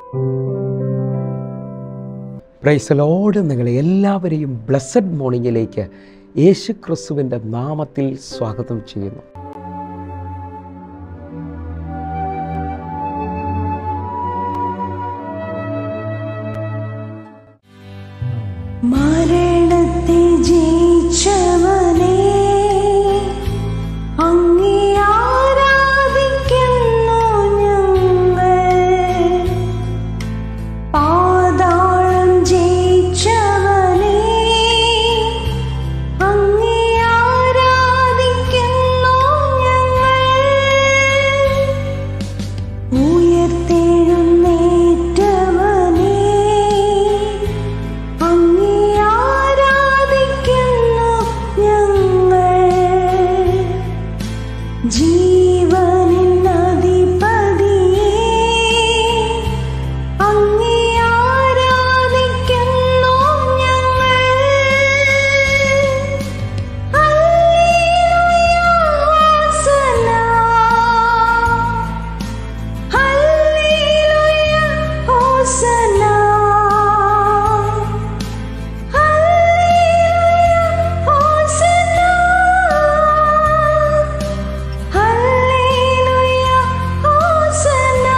പ്രൈസലോട് നിങ്ങളെ എല്ലാവരെയും ബ്ലസ്സഡ് മോർണിംഗിലേക്ക് യേശു ക്രിസ്തുവിൻ്റെ നാമത്തിൽ സ്വാഗതം ചെയ്യുന്നു മരണത്തെ ജയിച്ചവനെ അങ്ങേ ആരാധിക്കുന്നു ഞങ്ങൾ പാതാളം ജയിച്ചവനെ അങ്ങേ ആരാധിക്കുന്നു ഞങ്ങൾ ഉയർത്തെഴുന്നേറ്റവനെ അങ്ങേ ആരാധിക്കുന്നു ഞങ്ങൾ ജീവനിൻ അധിപതിയെ അങ്ങേ ആരാധിക്കുന്നു ഞങ്ങൾ ഹല്ലേലൂയ ഹോസന ഹല്ലേലൂയ ഹോസന ഹല്ലേലൂയ ഹോസന ഹല്ലേലൂയ ഹോസന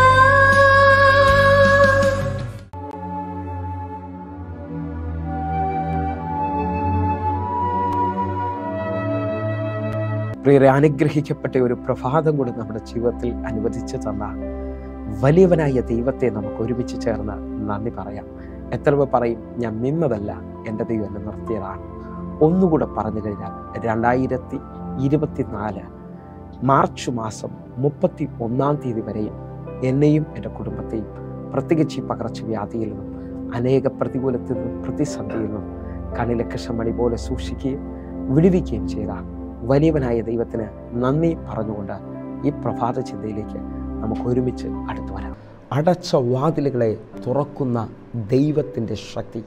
പ്രിയരെ അനുഗ്രഹിക്കപ്പെട്ട ഒരു പ്രഭാതം കൂടി നമ്മുടെ ജീവിതത്തിൽ അനുവദിച്ചു തന്ന വലിയവനായ ദൈവത്തെ നമുക്ക് ഒരുമിച്ച് ചേർന്ന് നന്ദി പറയാം എത്ര പേർ പറയും ഞാൻ നിന്നതല്ല എൻ്റെ ദൈവം എന്നെ നിർത്തിയതാണ് ഒന്നുകൂടെ പറഞ്ഞു കഴിഞ്ഞാൽ രണ്ടായിരത്തി ഇരുപത്തിനാല് മാർച്ച് മാസം മുപ്പത്തി ഒന്നാം തീയതി വരെയും എന്നെയും എൻ്റെ കുടുംബത്തെയും പ്രത്യേകിച്ച് ഈ പകർച്ചവ്യാധിയിൽ നിന്നും അനേക പ്രതികൂലത്തിൽ നിന്നും പ്രതിസന്ധിയിൽ നിന്നും കണ്ണിലെ കൃഷ്ണമണി പോലെ സൂക്ഷിക്കുകയും വിടുവിക്കുകയും ചെയ്ത വലിയവനായ ദൈവത്തിന് നന്ദി പറഞ്ഞുകൊണ്ട് ഈ പ്രഭാത ചിന്തയിലേക്ക് നമുക്ക് ഒരുമിച്ച് അടുത്തു വരാം അടച്ച വാതിലുകളെ തുറക്കുന്ന ദൈവത്തിൻ്റെ ശക്തി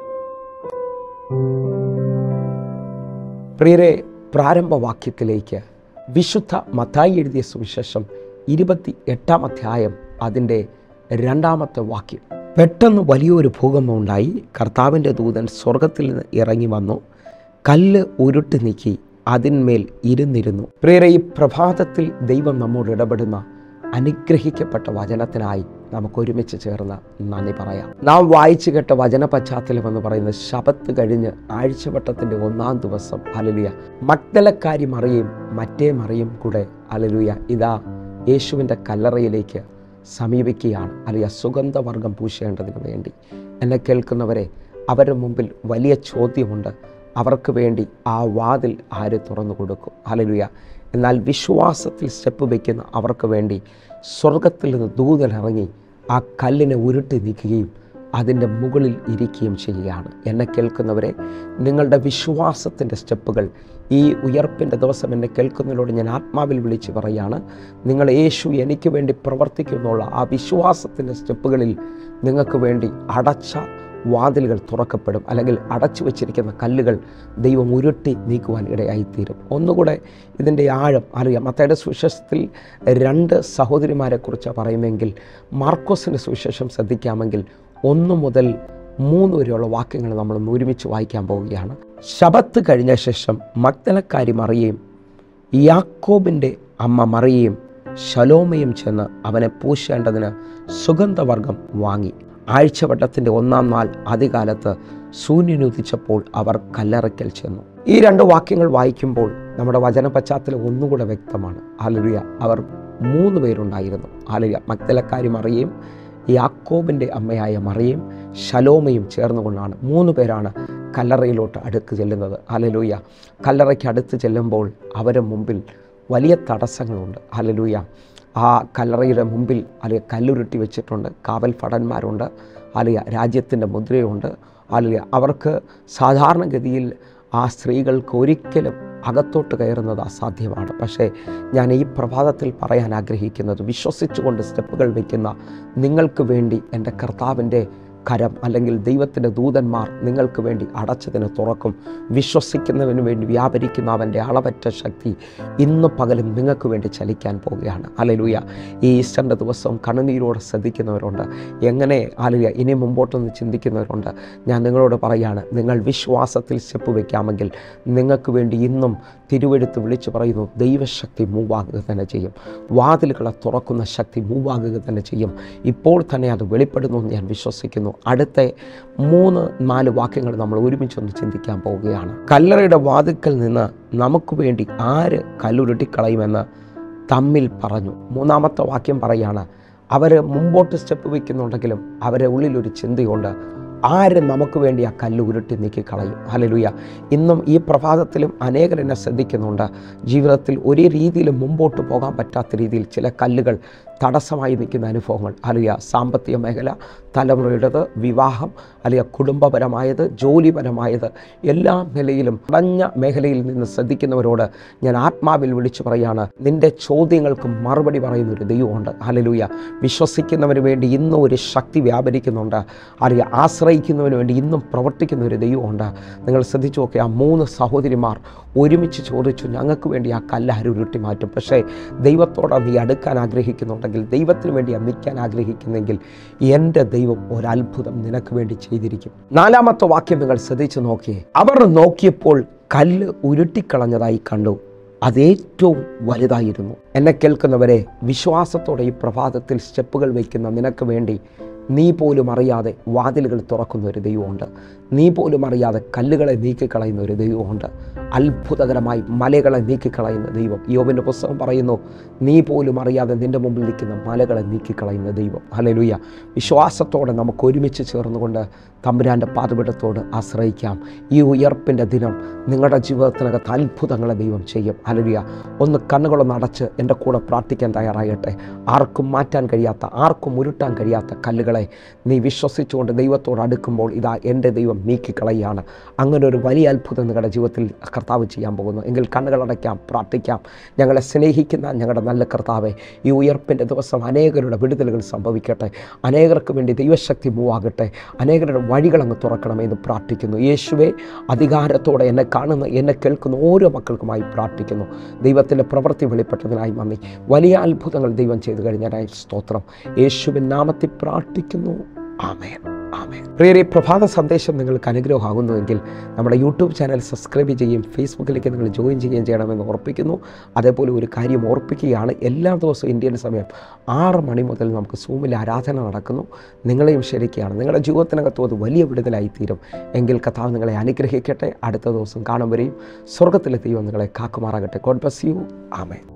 പ്രിയരെ പ്രാരംഭവാക്യത്തിലേക്ക് വിശുദ്ധ മത്തായി എഴുതിയ സുവിശേഷം ഇരുപത്തി എട്ടാം അധ്യായം അതിൻ്റെ രണ്ടാമത്തെ വാക്യം പെട്ടെന്ന് വലിയൊരു ഭൂകമ്പം ഉണ്ടായി കർത്താവിൻ്റെ ദൂതൻ സ്വർഗത്തിൽ നിന്ന് ഇറങ്ങി വന്നു കല്ല് ഉരുട്ടി നീക്കി അതിന്മേൽ ഇരുന്നിരുന്നു പ്രിയരെ ഈ പ്രഭാതത്തിൽ ദൈവം നമ്മോട് ഇടപെടുന്ന അനുഗ്രഹിക്കപ്പെട്ട വചനത്തിനായി നമുക്ക് ഒരുമിച്ച് ചേർന്ന് നന്ദി പറയാം നാം വായിച്ചു കേട്ട വചന പശ്ചാത്തലം എന്ന് പറയുന്നത് ശബത്ത് കഴിഞ്ഞ് ആഴ്ചവട്ടത്തിൻ്റെ ഒന്നാം ദിവസം അലലുയ മഗ്ദലക്കാരി മറിയും മറ്റേ മറിയും കൂടെ അലലുയ ഇതാ യേശുവിൻ്റെ കല്ലറയിലേക്ക് സമീപിക്കുകയാണ് അലിയ സുഗന്ധവർഗം പൂശേണ്ടതിന് വേണ്ടി എന്നെ കേൾക്കുന്നവരെ അവരുടെ മുമ്പിൽ വലിയ ചോദ്യമുണ്ട് അവർക്ക് വേണ്ടി ആ വാതിൽ ആര് തുറന്നു കൊടുക്കും ഹലലുയ എന്നാൽ വിശ്വാസത്തിൽ സ്റ്റെപ്പ് വയ്ക്കുന്ന അവർക്ക് വേണ്ടി സ്വർഗത്തിൽ നിന്ന് ദൂതൻ ഇറങ്ങി ആ കല്ലിനെ ഉരുട്ടി നീക്കുകയും അതിൻ്റെ മുകളിൽ ഇരിക്കുകയും ചെയ്യുകയാണ് എന്നെ കേൾക്കുന്നവരെ നിങ്ങളുടെ വിശ്വാസത്തിൻ്റെ സ്റ്റെപ്പുകൾ ഈ ഉയർപ്പിൻ്റെ ദിവസം എന്നെ കേൾക്കുന്നതിലൂടെ ഞാൻ ആത്മാവിൽ വിളിച്ച് പറയാണ് നിങ്ങൾ യേശു എനിക്ക് വേണ്ടി പ്രവർത്തിക്കുന്നുള്ള ആ വിശ്വാസത്തിൻ്റെ സ്റ്റെപ്പുകളിൽ നിങ്ങൾക്ക് വേണ്ടി അടച്ച വാതിലുകൾ തുറക്കപ്പെടും അല്ലെങ്കിൽ അടച്ചു വച്ചിരിക്കുന്ന കല്ലുകൾ ദൈവം ഉരുട്ടി നീക്കുവാൻ ഇടയായിത്തീരും ഒന്നുകൂടെ ഇതിൻ്റെ ആഴം അറിയാം മത്തയുടെ സുവിശേഷത്തിൽ രണ്ട് സഹോദരിമാരെക്കുറിച്ച് പറയുമെങ്കിൽ മാർക്കോസിൻ്റെ സുവിശേഷം ശ്രദ്ധിക്കാമെങ്കിൽ ഒന്ന് മുതൽ മൂന്ന് വരെയുള്ള വാക്യങ്ങൾ നമ്മൾ ഒന്ന് ഒരുമിച്ച് വായിക്കാൻ പോവുകയാണ് ശബത്ത് കഴിഞ്ഞ ശേഷം മഗ്ദലക്കാരി മറിയയും യാക്കോബിൻ്റെ അമ്മ മറിയയും ശലോമയും ചെന്ന് അവനെ പൂശേണ്ടതിന് സുഗന്ധവർഗം വാങ്ങി ആഴ്ചവട്ടത്തിൻ്റെ ഒന്നാം നാൾ അതികാലത്ത് സൂര്യനുദിച്ചപ്പോൾ അവർ കല്ലറയ്ക്കൽ ചെന്നു ഈ രണ്ട് വാക്യങ്ങൾ വായിക്കുമ്പോൾ നമ്മുടെ വചന പശ്ചാത്തലം ഒന്നുകൂടെ വ്യക്തമാണ് ആലുരിയ അവർ മൂന്ന് പേരുണ്ടായിരുന്നു ആലുരിയ മഗ്ദലക്കാരി മറിയയും യാക്കോബിൻ്റെ അമ്മയായ മറിയയും ശലോമയും ചേർന്നുകൊണ്ടാണ് മൂന്ന് പേരാണ് കല്ലറയിലോട്ട് അടുക്ക് ചെല്ലുന്നത് ഹലലൂയ കല്ലറയ്ക്ക് അടുത്ത് ചെല്ലുമ്പോൾ അവരുടെ മുമ്പിൽ വലിയ തടസ്സങ്ങളുണ്ട് ഹലലൂയ ആ കല്ലറയുടെ മുമ്പിൽ അല്ലെങ്കിൽ കല്ലുരുട്ടി വെച്ചിട്ടുണ്ട് കാവൽ ഭടന്മാരുണ്ട് അല്ലെങ്കിൽ രാജ്യത്തിൻ്റെ മുദ്രയുണ്ട് അല്ലെങ്കിൽ അവർക്ക് സാധാരണഗതിയിൽ ആ സ്ത്രീകൾക്ക് ഒരിക്കലും അകത്തോട്ട് കയറുന്നത് അസാധ്യമാണ് പക്ഷേ ഞാൻ ഈ പ്രഭാതത്തിൽ പറയാൻ ആഗ്രഹിക്കുന്നത് വിശ്വസിച്ചുകൊണ്ട് സ്റ്റെപ്പുകൾ വയ്ക്കുന്ന നിങ്ങൾക്ക് വേണ്ടി എൻ്റെ കർത്താവിൻ്റെ കരം അല്ലെങ്കിൽ ദൈവത്തിൻ്റെ ദൂതന്മാർ നിങ്ങൾക്ക് വേണ്ടി അടച്ചതിന് തുറക്കും വിശ്വസിക്കുന്നതിന് വേണ്ടി വ്യാപരിക്കുന്ന അവൻ്റെ അളവറ്റ ശക്തി ഇന്ന് പകലും നിങ്ങൾക്ക് വേണ്ടി ചലിക്കാൻ പോവുകയാണ് അലലുയ ഈ ഈസ്റ്ററിൻ്റെ ദിവസം കണ്ണുനീരോടെ ശ്രദ്ധിക്കുന്നവരുണ്ട് എങ്ങനെ അലലുയ ഇനി മുമ്പോട്ടൊന്ന് ചിന്തിക്കുന്നവരുണ്ട് ഞാൻ നിങ്ങളോട് പറയുകയാണ് നിങ്ങൾ വിശ്വാസത്തിൽ സ്റ്റെപ്പ് വയ്ക്കാമെങ്കിൽ നിങ്ങൾക്ക് വേണ്ടി ഇന്നും തിരുവെടുത്ത് വിളിച്ചു പറയുന്നു ദൈവശക്തി മൂവാകുക തന്നെ ചെയ്യും വാതിലുകളെ തുറക്കുന്ന ശക്തി മൂവാകുക തന്നെ ചെയ്യും ഇപ്പോൾ തന്നെ അത് വെളിപ്പെടുന്നു എന്ന് ഞാൻ വിശ്വസിക്കുന്നു അടുത്ത മൂന്ന് നാല് വാക്യങ്ങൾ നമ്മൾ ഒരുമിച്ചൊന്ന് ചിന്തിക്കാൻ പോവുകയാണ് കല്ലറയുടെ വാതിൽക്കൽ നിന്ന് നമുക്ക് വേണ്ടി ആര് കല്ലുരുട്ടിക്കളയുമെന്ന് തമ്മിൽ പറഞ്ഞു മൂന്നാമത്തെ വാക്യം പറയാണ് അവർ മുമ്പോട്ട് സ്റ്റെപ്പ് വയ്ക്കുന്നുണ്ടെങ്കിലും അവരെ ഉള്ളിലൊരു ചിന്തയുണ്ട് ആര് നമുക്ക് വേണ്ടി ആ കല്ല് ഉരുട്ടി നീക്കി കളയും ഹലലുയ ഇന്നും ഈ പ്രഭാതത്തിലും അനേകർ എന്നെ ശ്രദ്ധിക്കുന്നുണ്ട് ജീവിതത്തിൽ ഒരു രീതിയിലും മുമ്പോട്ട് പോകാൻ പറ്റാത്ത രീതിയിൽ ചില കല്ലുകൾ തടസ്സമായി നിൽക്കുന്ന അനുഭവങ്ങൾ അലിയ സാമ്പത്തിക മേഖല തലമുറയുടേത് വിവാഹം അലിയ കുടുംബപരമായത് ജോലിപരമായത് എല്ലാ നിലയിലും അടഞ്ഞ മേഖലയിൽ നിന്ന് ശ്രദ്ധിക്കുന്നവരോട് ഞാൻ ആത്മാവിൽ വിളിച്ചു പറയാണ് നിന്റെ ചോദ്യങ്ങൾക്ക് മറുപടി പറയുന്ന ഒരു ദൈവമുണ്ട് ഹലലൂയ വിശ്വസിക്കുന്നവന് വേണ്ടി ഇന്നും ഒരു ശക്തി വ്യാപരിക്കുന്നുണ്ട് അറിയ ആശ്രയിക്കുന്നതിന് വേണ്ടി ഇന്നും പ്രവർത്തിക്കുന്ന ഒരു ദൈവമുണ്ട് നിങ്ങൾ ശ്രദ്ധിച്ചു നോക്കുക ആ മൂന്ന് സഹോദരിമാർ ഒരുമിച്ച് ചോദിച്ചു ഞങ്ങൾക്ക് വേണ്ടി ആ കല്ല് ആരും ഉരുട്ടി മാറ്റും പക്ഷേ ദൈവത്തോടെ നീ അടുക്കാൻ ആഗ്രഹിക്കുന്നുണ്ടെങ്കിൽ ദൈവത്തിന് വേണ്ടി നിൽക്കാൻ ആഗ്രഹിക്കുന്നെങ്കിൽ എൻ്റെ ദൈവം ഒരത്ഭുതം നിനക്ക് വേണ്ടി ചെയ്തിരിക്കും നാലാമത്തെ വാക്യം നിങ്ങൾ ശ്രദ്ധിച്ചു നോക്കിയേ അവർ നോക്കിയപ്പോൾ കല്ല് ഉരുട്ടിക്കളഞ്ഞതായി കണ്ടു അതേറ്റവും വലുതായിരുന്നു എന്നെ കേൾക്കുന്നവരെ വിശ്വാസത്തോടെ ഈ പ്രഭാതത്തിൽ സ്റ്റെപ്പുകൾ വയ്ക്കുന്ന നിനക്ക് വേണ്ടി നീ പോലും അറിയാതെ വാതിലുകൾ തുറക്കുന്ന ഒരു ദൈവമുണ്ട് നീ പോലും അറിയാതെ കല്ലുകളെ നീക്കിക്കളയുന്ന ഒരു ദൈവമുണ്ട് അത്ഭുതകരമായി മലകളെ നീക്കിക്കളയുന്ന ദൈവം യോബിൻ്റെ പുസ്തകം പറയുന്നു നീ പോലും അറിയാതെ നിൻ്റെ മുമ്പിൽ നിൽക്കുന്ന മലകളെ നീക്കിക്കളയുന്ന ദൈവം ഹലലുയ വിശ്വാസത്തോടെ നമുക്ക് ഒരുമിച്ച് ചേർന്നുകൊണ്ട് തമ്പുരാൻ്റെ പാതപിടത്തോട് ആശ്രയിക്കാം ഈ ഉയർപ്പിൻ്റെ ദിനം നിങ്ങളുടെ ജീവിതത്തിനകത്ത് അത്ഭുതങ്ങളെ ദൈവം ചെയ്യും ഹലലുയ ഒന്ന് കണ്ണുകളൊന്ന് അടച്ച് എൻ്റെ കൂടെ പ്രാർത്ഥിക്കാൻ തയ്യാറാകട്ടെ ആർക്കും മാറ്റാൻ കഴിയാത്ത ആർക്കും ഉരുട്ടാൻ കഴിയാത്ത കല്ലുകളെ നീ വിശ്വസിച്ചുകൊണ്ട് ദൈവത്തോട് അടുക്കുമ്പോൾ ഇതാ എൻ്റെ ദൈവം നീക്കിക്കളയാണ് അങ്ങനെ ഒരു വലിയ അത്ഭുതം നിങ്ങളുടെ ജീവിതത്തിൽ കർത്താവ് ചെയ്യാൻ പോകുന്നു എങ്കിൽ കണ്ണുകളടയ്ക്കാം പ്രാർത്ഥിക്കാം ഞങ്ങളെ സ്നേഹിക്കുന്ന ഞങ്ങളുടെ നല്ല കർത്താവെ ഈ ഉയർപ്പിൻ്റെ ദിവസം അനേകരുടെ വിടുതലുകൾ സംഭവിക്കട്ടെ അനേകർക്ക് വേണ്ടി ദൈവശക്തി മൂവാകട്ടെ അനേകരുടെ വഴികൾ അങ്ങ് തുറക്കണമെന്ന് പ്രാർത്ഥിക്കുന്നു യേശുവെ അധികാരത്തോടെ എന്നെ കാണുന്ന എന്നെ കേൾക്കുന്ന ഓരോ മക്കൾക്കുമായി പ്രാർത്ഥിക്കുന്നു ദൈവത്തിൻ്റെ പ്രവൃത്തി വെളിപ്പെട്ടതിനായി നന്ദി വലിയ അത്ഭുതങ്ങൾ ദൈവം ചെയ്തു കഴിഞ്ഞതിനായി സ്തോത്രം യേശുവിൻ നാമത്തിൽ പ്രാർത്ഥിക്കുന്നു ആമേൻ ആമേൻ പ്രിയരെ പ്രഭാത സന്ദേശം നിങ്ങൾക്ക് അനുഗ്രഹമാകുന്നുവെങ്കിൽ നമ്മുടെ യൂട്യൂബ് ചാനൽ സബ്സ്ക്രൈബ് ചെയ്യുകയും ഫേസ്ബുക്കിലേക്ക് നിങ്ങൾ ജോയിൻ ചെയ്യുകയും ചെയ്യണമെന്ന് ഓർപ്പിക്കുന്നു അതേപോലെ ഒരു കാര്യം ഓർപ്പിക്കുകയാണ് എല്ലാ ദിവസവും ഇന്ത്യൻ സമയം ആറ് മണി മുതൽ നമുക്ക് സൂമിൽ ആരാധന നടക്കുന്നു നിങ്ങളെയും ക്ഷണിക്കുകയാണ് നിങ്ങളുടെ ജീവിതത്തിനകത്തും അത് വലിയ വിടുതലായിത്തീരും എങ്കിൽ കഥാവ് നിങ്ങളെ അനുഗ്രഹിക്കട്ടെ അടുത്ത ദിവസം കാണും വരെയും സ്വർഗത്തിലെ ദൈവം നിങ്ങളെ കാക്കുമാറാകട്ടെ ഗോഡ് ബ്ലസ് യു ആമേൻ